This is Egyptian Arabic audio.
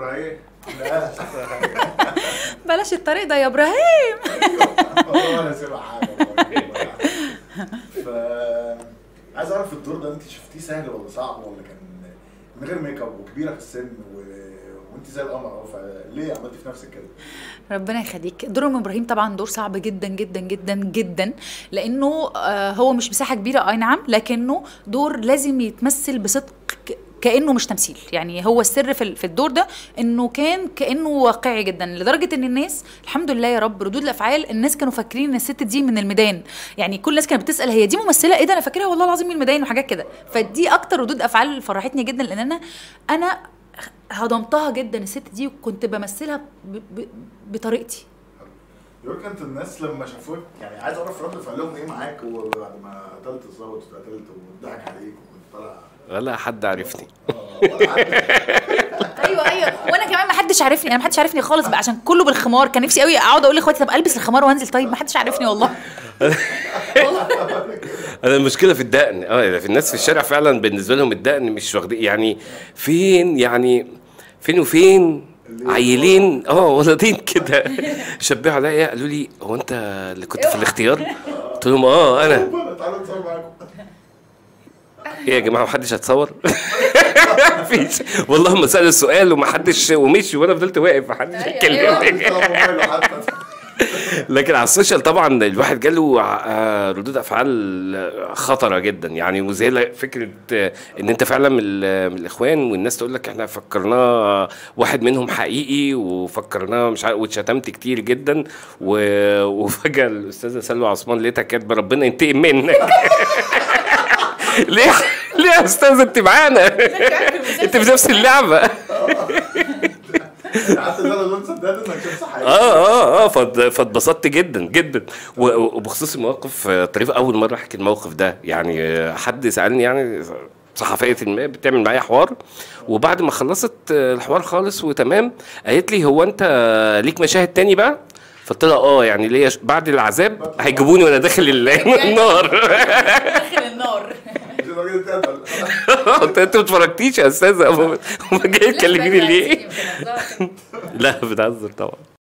ابراهيم لا بلاش الطريق ده يا ابراهيم والله ولا سمع حاجه والله ولا حاجة. ف عايز اعرف الدور ده انت شفتيه سهل ولا صعب ولا كان من غير ميك اب وكبيره في السن و... وانت زي القمر اهو فليه عملتي في نفسك كده؟ ربنا يخليك دور ام ابراهيم طبعا دور صعب جدا جدا جدا جدا لانه آه، هو مش مساحه كبيره اي نعم لكنه دور لازم يتمثل بصدق ك- كانه مش تمثيل يعني هو السر في ال- في الدور ده انه كان كانه واقعي جدا لدرجه ان الناس الحمد لله يا رب ردود الافعال الناس كانوا فاكرين ان الست دي من الميدان يعني كل الناس كانت بتسال هي دي ممثله ايه ده انا فاكرها والله العظيم من الميدان وحاجات كده فدي اكتر ردود افعال فرحتني جدا لان انا انا هضمتها جدا الست دي وكنت بمثلها ب... ب... بطريقتي يقول كانت الناس لما شافوك يعني عايز اعرف رد فعلهم ايه معاك وبعد ما قتلت الظابط واتقتلت وضحك عليك وكنت طالع ولا حد عرفني آه، ولا حد ايوه ايوه وانا كمان ما حدش عارفني انا ما حدش عارفني خالص بقى عشان كله بالخمار كان نفسي قوي اقعد اقول لاخواتي طب البس الخمار وانزل طيب ما حدش عارفني والله والله انا المشكله في الدقن اه في الناس في الشارع فعلا بالنسبه لهم الدقن مش واخدين يعني فين يعني فين وفين عيلين اه ولدين كده شبهوا عليا قالوا لي هو انت اللي كنت في الاختيار قلت لهم اه انا تعالوا نتصور معاكم ايه يا جماعه محدش هتصور مفيش والله هم سالوا السؤال ومحدش ومشي وانا فضلت واقف محدش يتكلم طلع موبايله حتى لكن على السوشيال طبعا الواحد جاله آه، ردود افعال خطره جدا يعني وزي فكره آه، ان انت فعلا من, ال- من الاخوان والناس تقول لك احنا فكرناه واحد منهم حقيقي وفكرناه مش عارف واتشتمت كتير جدا و- وفجاه الاستاذه سلوى عثمان لقيتها كاتبه ربنا ينتقم منك ليه ليه يا استاذه انت معانا انت في نفس اللعبه حتى ده انا قلت صدقت انك شخص حقيقي اه اه اه فات- فاتبسطت جدا جدا و- وبخصوص المواقف آه، طريفه اول مره احكي الموقف ده يعني آه، حد سالني يعني صحفيه ما بتعمل معايا حوار وبعد ما خلصت آه، الحوار خالص وتمام قالت لي هو انت ليك مشاهد تاني بقى فقلت لها اه يعني ليا ش- بعد العذاب هيجيبوني وانا داخل ال- النار داخل النار مش الراجل اتقتل قلت انت ما اتفرجتيش يا استاذه هم جاي تكلميني ليه؟ لا بتهزر طبعا